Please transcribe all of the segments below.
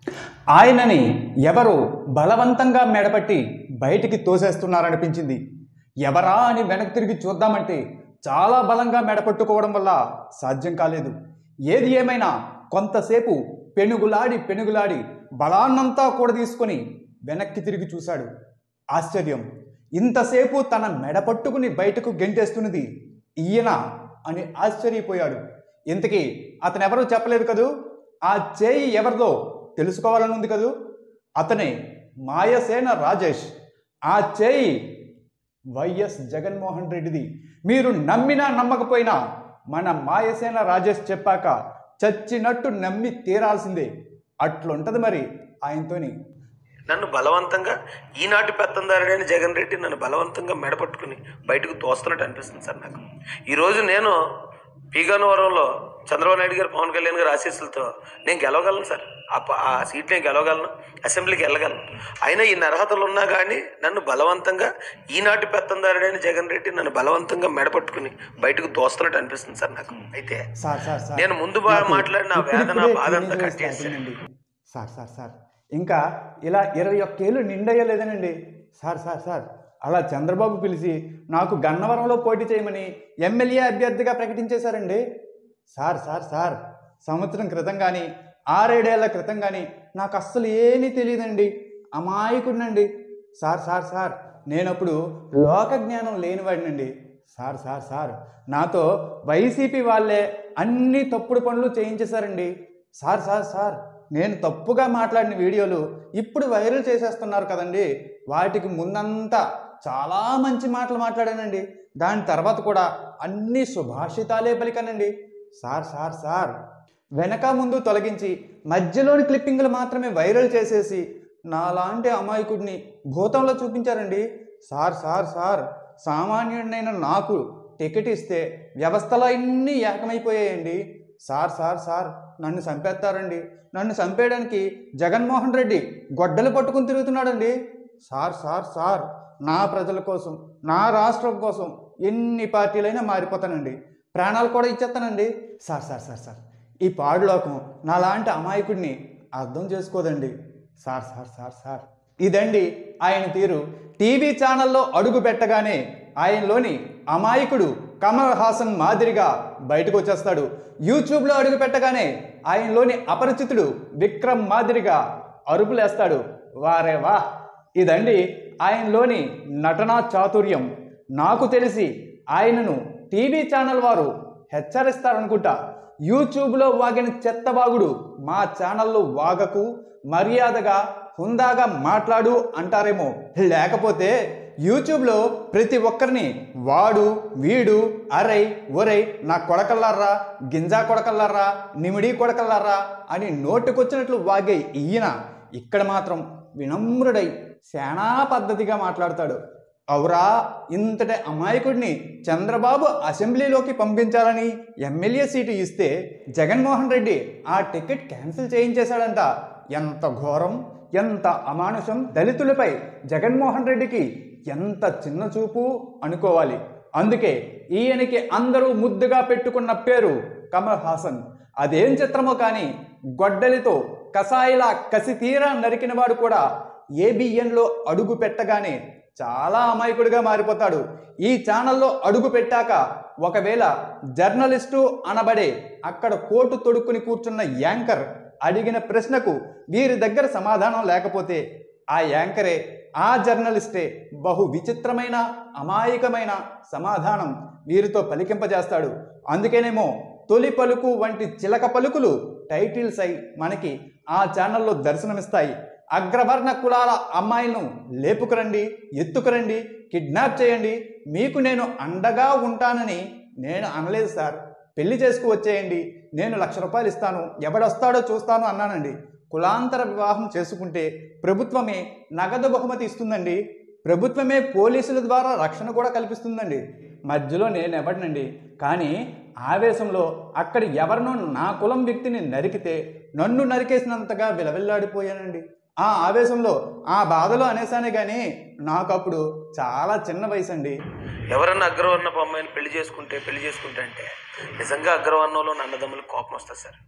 ఆయనని ఎవరో బలవంతంగా మెడపట్టి బయటికి తోసేస్తున్నారనిపించింది ఎవరా అని వెనక్కి తిరిగి చూద్దామంటే చాలా బలంగా మెడపట్టుకోవడం వల్ల సాధ్యం కాలేదు ఏది ఏమైనా కొంతసేపు పెనుగులాడి పెనుగులాడి బలాన్నంతా కూడా తీసుకొని వెనక్కి తిరిగి చూశాడు ఆశ్చర్యం ఇంతసేపు తన మెడ పట్టుకుని బయటకు గెంటేస్తున్నది ఈయన అని ఆశ్చర్యపోయాడు ఇంతకీ అతను ఎవరో చెప్పలేదు కదూ ఆ చేయి ఎవరిదో తెలుసుకోవాలని ఉంది కదూ అతనే మాయసేన రాజేష్ ఆ చేయి వైఎస్ జగన్మోహన్ రెడ్డిది మీరు నమ్మినా నమ్మకపోయినా మన మాయసేన రాజేష్ చెప్పాక చచ్చినట్టు నమ్మి తీరాల్సిందే అట్లుంటది మరి ఆయనతోని నన్ను బలవంతంగా ఈనాటి పెత్తందారుడైన జగన్ రెడ్డి నన్ను బలవంతంగా మెడపట్టుకుని బయటకు తోస్తున్నట్టు అనిపిస్తుంది సార్ నాకు ఈరోజు నేను పీగన్నవరంలో చంద్రబాబు నాయుడు గారు పవన్ కళ్యాణ్ గారు ఆశీస్సులతో నేను గెలవగలను సార్ ఆ ప- ఆ సీట్ నేను గెలవగలను అసెంబ్లీకి వెళ్ళగలను అయినా ఇన్ని అర్హతలు ఉన్నా కానీ నన్ను బలవంతంగా ఈనాటి పెత్తందారుడైన జగన్ రెడ్డి నన్ను బలవంతంగా మెడపట్టుకుని బయటకు తోస్తున్నట్టు అనిపిస్తుంది సార్ నాకు అయితే సార్ సార్ సార్ నేను ముందు బా- నాకు మాట్లాడిన ఆ ఇప్పుడిప్పుడే వేదన, బాధ అంతా teenage కట్ చేశాను. starting అండి. సార్ సార్ సార్ ఇంకా ఇలా ఇరవై ఒక్కేళ్ళు నిండయ్యలేదనండి సార్ సార్ సార్ అలా చంద్రబాబు పిలిచి నాకు గన్నవరంలో పోటీ చేయమని ఎమ్మెల్యే అభ్యర్థిగా ప్రకటించేశారండి సార్ సార్ సార్ సంవత్సరం క్రితం కానీ ఆరేడేళ్ల క్రితం కానీ నాకు అస్సలు ఏమీ తెలియదండి అమాయకుడినండి సార్ సార్ సార్ నేనప్పుడు లోక జ్ఞానం లేనివాడినండి సార్ సార్ సార్ నాతో వైసీపీ వాళ్ళే అన్ని తప్పుడు పనులు చేయించేశారండి సార్ సార్ సార్ నేను తప్పుగా మాట్లాడిన వీడియోలు ఇప్పుడు వైరల్ చేసేస్తున్నారు కదండి వాటికి ముందంతా చాలా మంచి మాటలు మాట్లాడానండి దాని తర్వాత కూడా అన్ని సుభాషితాలే పలికానండి సార్ సార్ సార్ వెనక ముందు తొలగించి మధ్యలోని క్లిప్పింగ్లు మాత్రమే వైరల్ చేసేసి నాలాంటి అమాయకుడిని భూతంలో చూపించారండి సార్ సార్ సార్ సామాన్యుడినైన నాకు టికెట్ ఇస్తే వ్యవస్థలో అన్నీ ఏకమైపోయాయండి సార్ సార్ సార్ నన్ను చంపేస్తారండి నన్ను చంపేయడానికి జగన్మోహన్ రెడ్డి గొడ్డలు పట్టుకుని తిరుగుతున్నాడండి సార్ సార్ సార్ నా ప్రజల కోసం నా రాష్ట్రం కోసం ఎన్ని పార్టీలైనా మారిపోతానండి ప్రాణాలు కూడా ఇచ్చేస్తానండి సార్ సార్ సార్ సార్ ఈ పాడులోకం నాలాంటి అమాయకుడిని అర్థం చేసుకోదండి సార్ సార్ సార్ సార్ ఇదండి ఆయన తీరు టీవీ ఛానల్లో అడుగు పెట్టగానే ఆయనలోని అమాయకుడు కమల్ హాసన్ మాదిరిగా బయటకు వచ్చేస్తాడు యూట్యూబ్లో అడుగు పెట్టగానే ఆయనలోని అపరిచితుడు విక్రమ్ మాదిరిగా అరుపులేస్తాడు వారే వా ఇదండి ఆయనలోని నటనా చాతుర్యం నాకు తెలిసి ఆయనను టీవీ ఛానల్ వారు హెచ్చరిస్తారనుకుంటా యూట్యూబ్లో వాగిన చెత్తబాగుడు మా ఛానల్లో వాగకు మర్యాదగా హుందాగా మాట్లాడు అంటారేమో లేకపోతే యూట్యూబ్లో ప్రతి ఒక్కరిని వాడు వీడు అరై ఒరై నా కొడకల్లారా గింజా కొడకల్లారా నిమిడి కొడకల్లారా అని నోటికొచ్చినట్లు వాగే ఈయన ఇక్కడ మాత్రం వినమ్రుడై శానా పద్ధతిగా మాట్లాడతాడు అవురా ఇంతటి అమాయకుడిని చంద్రబాబు అసెంబ్లీలోకి పంపించాలని ఎమ్మెల్యే సీటు ఇస్తే జగన్మోహన్ రెడ్డి ఆ టికెట్ క్యాన్సిల్ చేయించేశాడంట ఎంత ఘోరం ఎంత అమానుషం దళితులపై జగన్మోహన్ రెడ్డికి ఎంత చిన్న చూపు అనుకోవాలి అందుకే ఈయనకి అందరూ ముద్దుగా పెట్టుకున్న పేరు కమల్ హాసన్ అదేం చిత్రమో కానీ గొడ్డలితో కసాయిలా కసి తీరా నరికినవాడు కూడా ఏబిఎన్లో అడుగు పెట్టగానే చాలా అమాయకుడిగా మారిపోతాడు ఈ ఛానల్లో అడుగు పెట్టాక ఒకవేళ జర్నలిస్టు అనబడే అక్కడ కోటు తొడుక్కుని కూర్చున్న యాంకర్ అడిగిన ప్రశ్నకు వీరి దగ్గర సమాధానం లేకపోతే ఆ యాంకరే ఆ జర్నలిస్టే బహు విచిత్రమైన అమాయకమైన సమాధానం వీరితో పలికింపజేస్తాడు అందుకేనేమో తొలి పలుకు వంటి చిలక పలుకులు టైటిల్స్ అయి మనకి ఆ ఛానల్లో దర్శనమిస్తాయి అగ్రవర్ణ కులాల అమ్మాయిలను లేపుకురండి ఎత్తుకురండి కిడ్నాప్ చేయండి మీకు నేను అండగా ఉంటానని నేను అనలేదు సార్ పెళ్లి చేసుకు వచ్చేయండి నేను లక్ష రూపాయలు ఇస్తాను ఎవడొస్తాడో చూస్తాను అన్నానండి కులాంతర వివాహం చేసుకుంటే ప్రభుత్వమే నగదు బహుమతి ఇస్తుందండి ప్రభుత్వమే పోలీసుల ద్వారా రక్షణ కూడా కల్పిస్తుందండి మధ్యలో నేను ఎవడినండి కానీ ఆవేశంలో అక్కడ ఎవరినో నా కులం వ్యక్తిని నరికితే నన్ను నరికేసినంతగా విలవిల్లాడిపోయానండి ఆ ఆవేశంలో ఆ బాధలో అనేసానే కానీ నాకు అప్పుడు చాలా చిన్న వయసు అండి ఎవరన్నా అగ్రవర్ణపు అమ్మాయిని పెళ్లి చేసుకుంటే పెళ్లి చేసుకుంటే అంటే నిజంగా అగ్రవర్ణంలో అన్నదమ్ములకు కోపం వస్తుంది సార్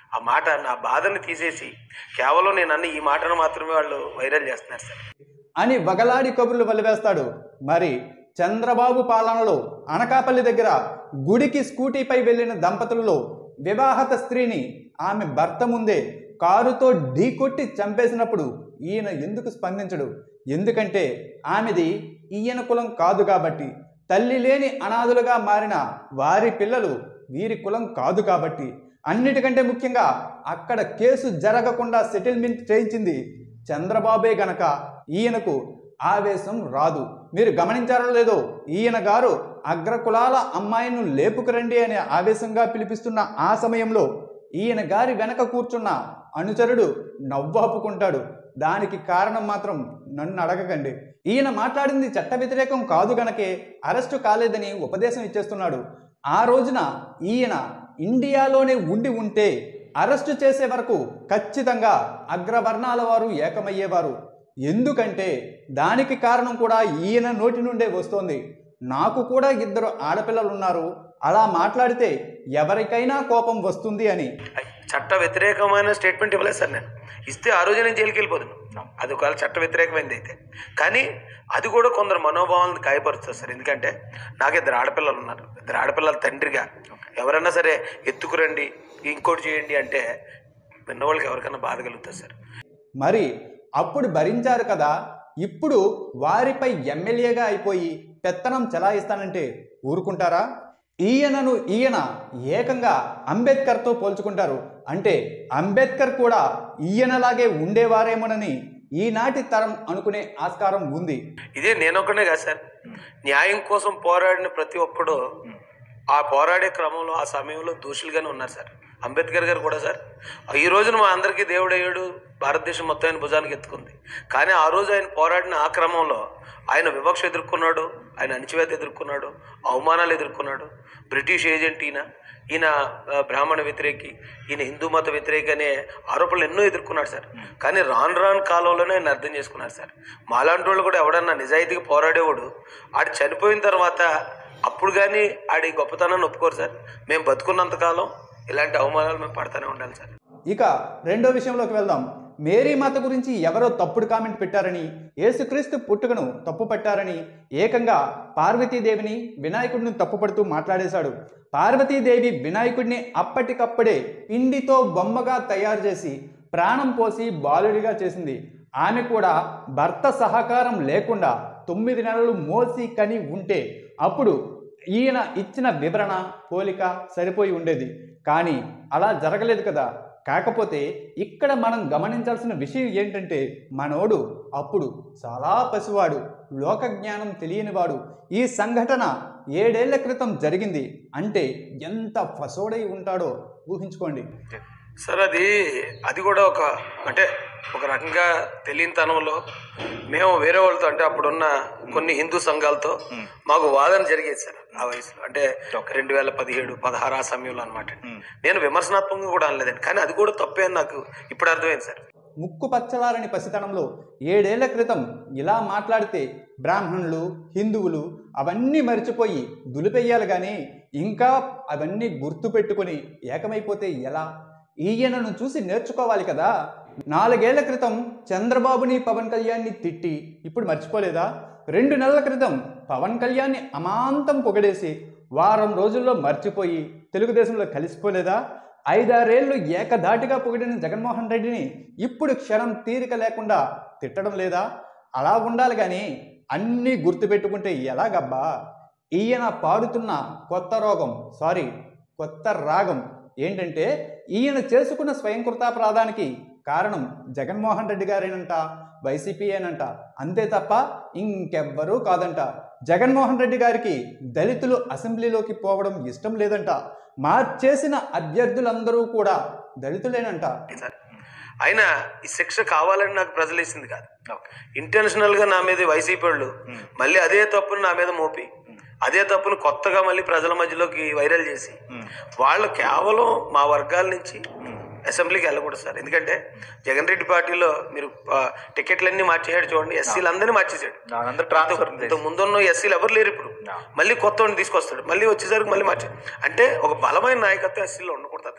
ఆ మాట నా బాధని తీసేసి కేవలం నేను అన్న ఈ మాటను మాత్రమే వాళ్ళు వైరల్ చేస్తున్నారు సార్ అని వగలాడి కబుర్లు వలివేస్తాడు మరి చంద్రబాబు పాలనలో అనకాపల్లి దగ్గర గుడికి స్కూటీపై వెళ్ళిన దంపతులలో వివాహత స్త్రీని ఆమె భర్త ముందే కారుతో ఢీకొట్టి చంపేసినప్పుడు ఈయన ఎందుకు స్పందించడు ఎందుకంటే ఆమెది ఈయన కులం కాదు కాబట్టి తల్లి లేని అనాథులుగా మారిన వారి పిల్లలు వీరి కులం కాదు కాబట్టి అన్నిటికంటే ముఖ్యంగా అక్కడ కేసు జరగకుండా సెటిల్మెంట్ చేయించింది చంద్రబాబే గనక ఈయనకు ఆవేశం రాదు మీరు గమనించారో లేదో ఈయన గారు అగ్రకులాల అమ్మాయిను లేపుకురండి అనే ఆవేశంగా పిలిపిస్తున్న ఆ సమయంలో ఈయన గారి వెనక కూర్చున్న అనుచరుడు నవ్వాపుకుంటాడు దానికి కారణం మాత్రం నన్ను అడగకండి ఈయన మాట్లాడింది చట్ట వ్యతిరేకం కాదు గనకే అరెస్టు కాలేదని ఉపదేశం ఇచ్చేస్తున్నాడు ఆ రోజున ఈయన ఇండియాలోనే ఉండి ఉంటే అరెస్టు చేసే వరకు ఖచ్చితంగా అగ్రవర్ణాల వారు ఏకమయ్యేవారు ఎందుకంటే దానికి కారణం కూడా ఈయన నోటి నుండే వస్తోంది నాకు కూడా ఇద్దరు ఆడపిల్లలు ఉన్నారు అలా మాట్లాడితే ఎవరికైనా కోపం వస్తుంది అని చట్ట వ్యతిరేకమైన స్టేట్మెంట్ ఇవ్వలేదు సార్ నేను ఇస్తే ఆ రోజు నేను జైలుకి వెళ్ళిపోదును అది ఒకవేళ చట్ట వ్యతిరేకమైనది అయితే కానీ అది కూడా కొందరు మనోభావాలను గాయపరుస్తుంది సార్ ఎందుకంటే నాకు ఇద్దరు ఆడపిల్లలు ఉన్నారు ఇద్దరు ఆడపిల్లల తండ్రిగా ఎవరైనా సరే ఎత్తుకురండి ఇంకోటి చేయండి అంటే విన్నవాళ్ళకి ఎవరికైనా బాధ కలుగుతుంది సార్ మరి అప్పుడు భరించారు కదా ఇప్పుడు వారిపై ఎమ్మెల్యేగా అయిపోయి పెత్తనం చెలాయిస్తానంటే ఊరుకుంటారా ఈయనను ఈయన ఏకంగా అంబేద్కర్తో పోల్చుకుంటారు అంటే అంబేద్కర్ కూడా ఈయనలాగే ఉండేవారేమోనని ఈనాటి తరం అనుకునే ఆస్కారం ఉంది ఇదే నేనొక్కనే కాదు సార్ న్యాయం కోసం పోరాడిన ప్రతి ఒక్కడు ఆ పోరాడే క్రమంలో ఆ సమయంలో దోషులుగానే ఉన్నారు సార్ అంబేద్కర్ గారు కూడా సార్ ఈ రోజున మా అందరికీ దేవుడయ్యాడు భారతదేశం మొత్తం ఆయన భుజానికి ఎత్తుకుంది కానీ ఆ రోజు ఆయన పోరాడిన ఆ క్రమంలో ఆయన వివక్ష ఎదుర్కొన్నాడు ఆయన అణిచివేత ఎదుర్కొన్నాడు అవమానాలు ఎదుర్కొన్నాడు బ్రిటిష్ ఏజెంట్ ఈయన ఈయన ఆ, బ్రాహ్మణ వ్యతిరేకి ఈయన హిందూ మత వ్యతిరేకి అనే ఆరోపణలు ఎన్నో ఎదుర్కొన్నాడు సార్ కానీ రాను రాను కాలంలోనే ఆయన అర్థం చేసుకున్నారు సార్ మాలాంటి వాళ్ళు కూడా ఎవడన్నా నిజాయితీగా పోరాడేవాడు ఆడు చనిపోయిన తర్వాత అప్పుడు కానీ ఆడి గొప్పతనాన్ని ఒప్పుకోరు సార్ మేము బతుకున్నంతకాలం ఇలాంటి అవమానాలు మేము పడతానే ఉండాలి సార్ ఇక రెండో విషయంలోకి వెళ్దాం మేరీ మాత గురించి ఎవరో తప్పుడు కామెంట్ పెట్టారని యేసుక్రీస్తు పుట్టుకను తప్పు పట్టారని ఏకంగా పార్వతీదేవిని వినాయకుడిని తప్పుపడుతూ మాట్లాడేశాడు పార్వతీదేవి వినాయకుడిని అప్పటికప్పుడే పిండితో బొమ్మగా తయారు చేసి ప్రాణం పోసి బాలుడిగా చేసింది ఆమె కూడా భర్త సహకారం లేకుండా తొమ్మిది నెలలు మోసి కని ఉంటే అప్పుడు ఈయన ఇచ్చిన వివరణ పోలిక సరిపోయి ఉండేది కానీ అలా జరగలేదు కదా కాకపోతే ఇక్కడ మనం గమనించాల్సిన విషయం ఏంటంటే మనోడు అప్పుడు చాలా పసివాడు లోక జ్ఞానం తెలియనివాడు ఈ సంఘటన ఏడేళ్ల క్రితం జరిగింది అంటే ఎంత ఫసోడై ఉంటాడో ఊహించుకోండి సార్ అది అది కూడా ఒక అంటే ఒక రకంగా తెలియనితనంలో మేము వేరే వాళ్ళతో అంటే అప్పుడున్న కొన్ని హిందూ సంఘాలతో మాకు వాదన జరిగేది సార్ ఆ వయసులో అంటే రెండు వేల పదిహేడు పదహారు ఆ సమయంలో అనమాట నేను విమర్శనాత్మకంగా కూడా అనలేదండి కానీ అది కూడా తప్పే అని నాకు ఇప్పుడు అర్థమైంది సార్ ముక్కు పచ్చలారని పసితనంలో ఏడేళ్ల క్రితం ఇలా మాట్లాడితే బ్రాహ్మణులు హిందువులు అవన్నీ మర్చిపోయి దులిపెయ్యాలి కానీ ఇంకా అవన్నీ గుర్తుపెట్టుకొని ఏకమైపోతే ఎలా ఈయనను చూసి నేర్చుకోవాలి కదా నాలుగేళ్ల క్రితం చంద్రబాబుని పవన్ కళ్యాణ్ని తిట్టి ఇప్పుడు మర్చిపోలేదా రెండు నెలల క్రితం పవన్ కళ్యాణ్ని అమాంతం పొగడేసి వారం రోజుల్లో మర్చిపోయి తెలుగుదేశంలో కలిసిపోలేదా ఐదారేళ్లు ఏకధాటిగా పొగిడిన జగన్మోహన్ రెడ్డిని ఇప్పుడు క్షణం తీరిక లేకుండా తిట్టడం లేదా అలా ఉండాలి కానీ అన్నీ గుర్తుపెట్టుకుంటే ఎలాగబ్బా ఈయన పాడుతున్న కొత్త రోగం సారీ కొత్త రాగం ఏంటంటే ఈయన చేసుకున్న స్వయంకృతాపరాధానికి కారణం జగన్మోహన్ రెడ్డి గారేనంట వైసీపీయేనంట అంతే తప్ప ఇంకెవ్వరూ కాదంట జగన్మోహన్ రెడ్డి గారికి దళితులు అసెంబ్లీలోకి పోవడం ఇష్టం లేదంట మార్చేసిన అభ్యర్థులందరూ కూడా దళితులేనంట సార్ అయినా ఈ శిక్ష కావాలని నాకు ప్రజలు ఇచ్చింది కాదు ఇంటెన్షనల్ గా నా మీద వైసీపీ వాళ్ళు మళ్ళీ అదే తప్పును నా మీద మోపి అదే తప్పును కొత్తగా మళ్ళీ ప్రజల మధ్యలోకి వైరల్ చేసి వాళ్ళు కేవలం మా వర్గాల నుంచి అసెంబ్లీకి వెళ్ళకూడదు సార్ ఎందుకంటే జగన్ రెడ్డి పార్టీలో మీరు ఆ, టికెట్లన్నీ మార్చేసాడు చూడండి ఎస్సీలు అందరినీ మార్చేసాడు అందరూ ట్రాన్స్ఫర్ ఇంత ముందున్న ఎస్సీలు ఎవరు లేరు ఇప్పుడు మళ్ళీ కొత్త వాడిని తీసుకొస్తాడు మళ్ళీ వచ్చేసరికి మళ్ళీ మార్చాడు అంటే ఒక బలమైన నాయకత్వం ఎస్సీలో ఉండకూడదు అతనికి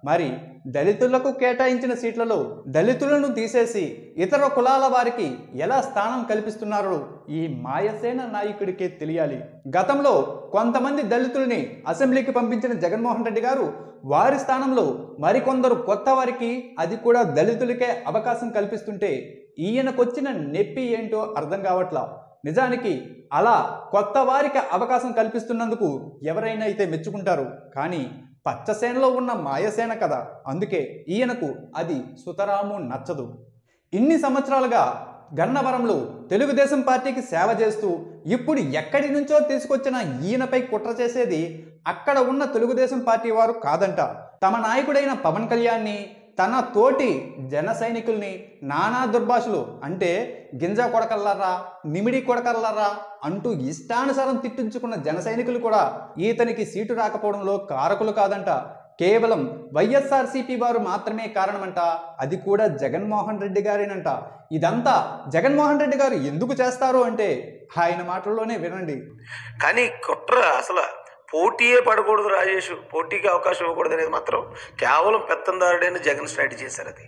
మరి దళితులకు కేటాయించిన సీట్లలో దళితులను తీసేసి ఇతర కులాల వారికి ఎలా స్థానం కల్పిస్తున్నారో ఈ మాయసేన నాయకుడికే తెలియాలి గతంలో కొంతమంది దళితుల్ని అసెంబ్లీకి పంపించిన జగన్మోహన్ రెడ్డి గారు వారి స్థానంలో మరికొందరు కొత్త వారికి అది కూడా దళితులకే అవకాశం కల్పిస్తుంటే ఈయనకొచ్చిన నొప్పి ఏంటో అర్థం కావట్లా నిజానికి అలా కొత్త వారికి అవకాశం కల్పిస్తున్నందుకు ఎవరైనా అయితే మెచ్చుకుంటారు కానీ పచ్చసేనలో ఉన్న మాయసేన కదా అందుకే ఈయనకు అది సుతరాము నచ్చదు ఇన్ని సంవత్సరాలుగా గన్నవరంలో తెలుగుదేశం పార్టీకి సేవ చేస్తూ ఇప్పుడు ఎక్కడి నుంచో తీసుకొచ్చిన ఈయనపై కుట్ర చేసేది అక్కడ ఉన్న తెలుగుదేశం పార్టీ వారు కాదంట తమ నాయకుడైన పవన్ కళ్యాణ్ని తన తోటి జన సైనికుల్ని నానా దుర్భాషలు అంటే గింజ కొడకల్లారా నిమిడి కొడకల్లారా అంటూ ఇష్టానుసారం తిట్టించుకున్న జన సైనికులు కూడా ఈతనికి సీటు రాకపోవడంలో కారకులు కాదంట కేవలం వైఎస్ఆర్సీపీ వారు మాత్రమే కారణమంట అది కూడా జగన్మోహన్ రెడ్డి గారేనంట ఇదంతా జగన్మోహన్ రెడ్డి గారు ఎందుకు చేస్తారు అంటే ఆయన మాటల్లోనే వినండి కానీ కుట్ర అసలు పోటీయే పడకూడదు రాజేష్ పోటీకి అవకాశం ఇవ్వకూడదు అనేది మాత్రం కేవలం పెత్తందారుడైన జగన్ స్ట్రాటజీ చేశారు అది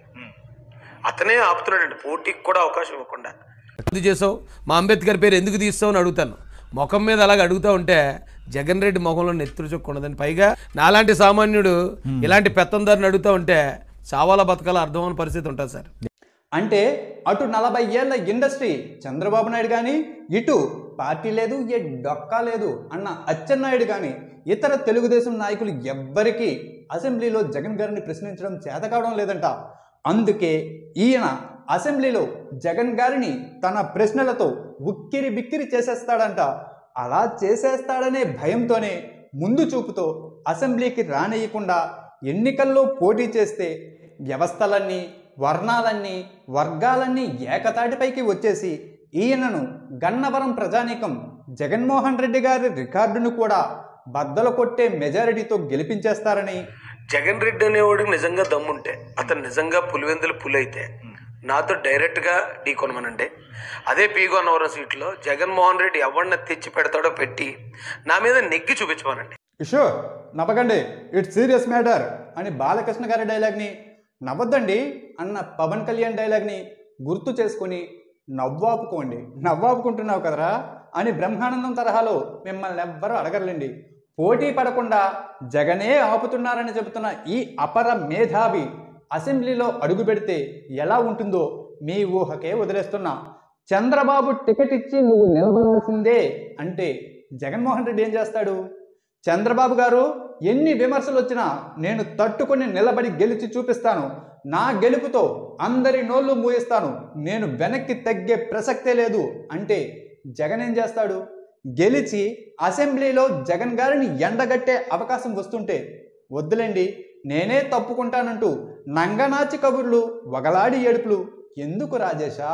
అతనే ఆపుతున్నాడండి పోటీకి కూడా అవకాశం ఇవ్వకుండా ఎందుకు చేసావు మా అంబేద్కర్ పేరు ఎందుకు తీస్తావు అని అడుగుతాను ముఖం మీద అలాగ అడుగుతా ఉంటే జగన్ రెడ్డి ముఖంలో నెత్తురు చొక్కుండదని పైగా నాలాంటి సామాన్యుడు ఇలాంటి పెత్తందారిని అడుగుతా ఉంటే చావాల బతకాల అర్థమైన పరిస్థితి ఉంటుంది సార్ అంటే అటు నలభై ఏళ్ల ఇండస్ట్రీ చంద్రబాబు నాయుడు కానీ ఇటు పార్టీ లేదు ఏ డొక్కా లేదు అన్న అచ్చెన్నాయుడు కానీ ఇతర తెలుగుదేశం నాయకులు ఎవ్వరికీ అసెంబ్లీలో జగన్ గారిని ప్రశ్నించడం చేత కావడం లేదంట అందుకే ఈయన అసెంబ్లీలో జగన్ గారిని తన ప్రశ్నలతో ఉక్కిరి బిక్కిరి చేసేస్తాడంట అలా చేసేస్తాడనే భయంతోనే ముందు చూపుతో అసెంబ్లీకి రానియకుండా ఎన్నికల్లో పోటీ చేస్తే వ్యవస్థలన్నీ వర్ణాలన్నీ వర్గాలన్నీ ఏకతాటిపైకి వచ్చేసి ఈయనను గన్నవరం ప్రజానీకం జగన్మోహన్ రెడ్డి గారి రికార్డును కూడా బద్దలు కొట్టే మెజారిటీతో గెలిపించేస్తారని జగన్ రెడ్డి అనేవాడికి నిజంగా దమ్ముంటే అతను నిజంగా పులివెందుల పులి అయితే నాతో డైరెక్ట్గా ఢీ కొనమనండి అదే పీగొన్నవరం సీట్లో జగన్మోహన్ రెడ్డి ఎవరిని తెచ్చి పెడతాడో పెట్టి నా మీద నెగ్గి చూపించమనండి ఇషో నవ్వకండి ఇట్స్ సీరియస్ మ్యాటర్ అని బాలకృష్ణ గారి డైలాగ్ని నవ్వద్దండి అన్న పవన్ కళ్యాణ్ డైలాగ్ని గుర్తు చేసుకొని నవ్వాపుకోండి నవ్వాపుకుంటున్నావు కదరా అని బ్రహ్మానందం తరహాలో మిమ్మల్ని ఎవ్వరూ అడగర్లేండి పోటీ పడకుండా జగనే ఆపుతున్నారని చెబుతున్న ఈ అపర మేధావి అసెంబ్లీలో అడుగు పెడితే ఎలా ఉంటుందో మీ ఊహకే వదిలేస్తున్నా చంద్రబాబు టికెట్ ఇచ్చి నువ్వు నిలబడాల్సిందే అంటే జగన్మోహన్ రెడ్డి ఏం చేస్తాడు చంద్రబాబు గారు ఎన్ని విమర్శలు వచ్చినా నేను తట్టుకొని నిలబడి గెలిచి చూపిస్తాను నా గెలుపుతో అందరి నోళ్ళు మూయిస్తాను నేను వెనక్కి తగ్గే ప్రసక్తే లేదు అంటే జగన్ ఏం చేస్తాడు గెలిచి అసెంబ్లీలో జగన్ గారిని ఎండగట్టే అవకాశం వస్తుంటే వద్దులేండి నేనే తప్పుకుంటానంటూ నంగనాచి కబుర్లు వగలాడి ఏడుపులు ఎందుకు రాజేశా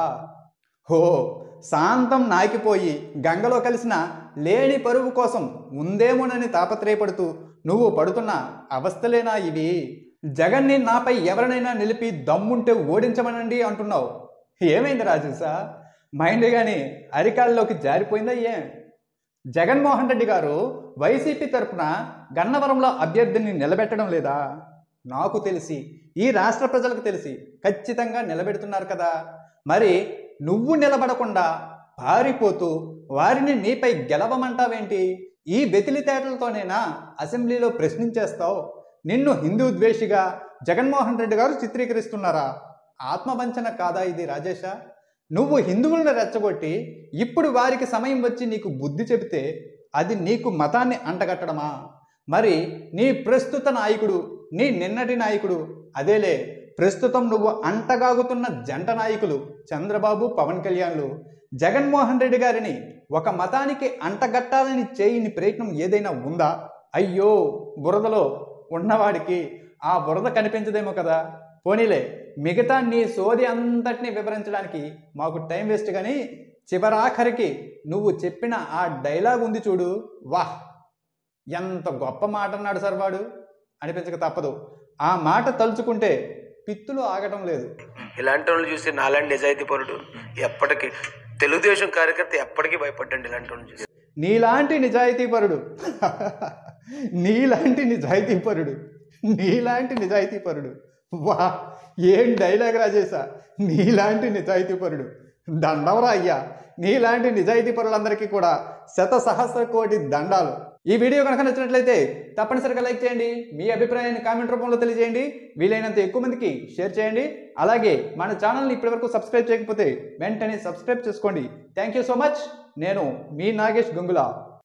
హో శాంతం నాకిపోయి గంగలో కలిసిన లేని పరువు కోసం ఉందేమోనని తాపత్రయపడుతూ నువ్వు పడుతున్న అవస్థలేనా ఇవి జగన్ని నాపై ఎవరినైనా నిలిపి దమ్ముంటే ఓడించమనండి అంటున్నావు ఏమైంది రాజేశా మైండ్ కానీ అరికాల్లోకి జారిపోయిందా ఏం జగన్మోహన్ రెడ్డి గారు వైసీపీ తరఫున గన్నవరంలో అభ్యర్థిని నిలబెట్టడం లేదా నాకు తెలిసి ఈ రాష్ట్ర ప్రజలకు తెలిసి ఖచ్చితంగా నిలబెడుతున్నారు కదా మరి నువ్వు నిలబడకుండా పారిపోతూ వారిని నీపై గెలవమంటావేంటి ఈ వెతిలితేటలతోనేనా అసెంబ్లీలో ప్రశ్నించేస్తావు నిన్ను హిందూ ద్వేషిగా జగన్మోహన్ రెడ్డి గారు చిత్రీకరిస్తున్నారా ఆత్మవంచన కాదా ఇది రాజేశా నువ్వు హిందువులను రెచ్చగొట్టి ఇప్పుడు వారికి సమయం వచ్చి నీకు బుద్ధి చెబితే అది నీకు మతాన్ని అంటగట్టడమా మరి నీ ప్రస్తుత నాయకుడు నీ నిన్నటి నాయకుడు అదేలే ప్రస్తుతం నువ్వు అంటగాగుతున్న జంట నాయకులు చంద్రబాబు పవన్ కళ్యాణ్లు జగన్మోహన్ రెడ్డి గారిని ఒక మతానికి అంటగట్టాలని చేయని ప్రయత్నం ఏదైనా ఉందా అయ్యో బురదలో ఉన్నవాడికి ఆ బురద కనిపించదేమో కదా పోనీలే మిగతా నీ సోది అంతటిని వివరించడానికి మాకు టైం వేస్ట్ కానీ చివరాఖరికి నువ్వు చెప్పిన ఆ డైలాగ్ ఉంది చూడు వాహ్ ఎంత గొప్ప మాట అన్నాడు సార్ వాడు అనిపించక తప్పదు ఆ మాట తలుచుకుంటే పిత్తులు ఆగటం లేదు ఇలాంటి వాళ్ళు చూసి నాలాంటి నిజాయితీ పరుడు ఎప్పటికీ తెలుగుదేశం కార్యకర్త ఎప్పటికీ భయపడ్డండి ఇలాంటి వాళ్ళని చూసి నీలాంటి నిజాయితీపరుడు నీలాంటి నిజాయితీపరుడు నీలాంటి నిజాయితీపరుడు వా ఏం డైలాగ్ రాజేశా నీలాంటి నిజాయితీపరుడు దండవరా అయ్యా నీలాంటి నిజాయితీ పరులందరికీ కూడా శత సహస్ర కోటి దండాలు ఈ వీడియో కనుక నచ్చినట్లయితే తప్పనిసరిగా లైక్ చేయండి మీ అభిప్రాయాన్ని కామెంట్ రూపంలో తెలియజేయండి వీలైనంత ఎక్కువ మందికి షేర్ చేయండి అలాగే మన ఛానల్ని ఇప్పటివరకు సబ్స్క్రైబ్ చేయకపోతే వెంటనే సబ్స్క్రైబ్ చేసుకోండి థ్యాంక్ యూ సో మచ్ నేను మీ నాగేష్ గంగుల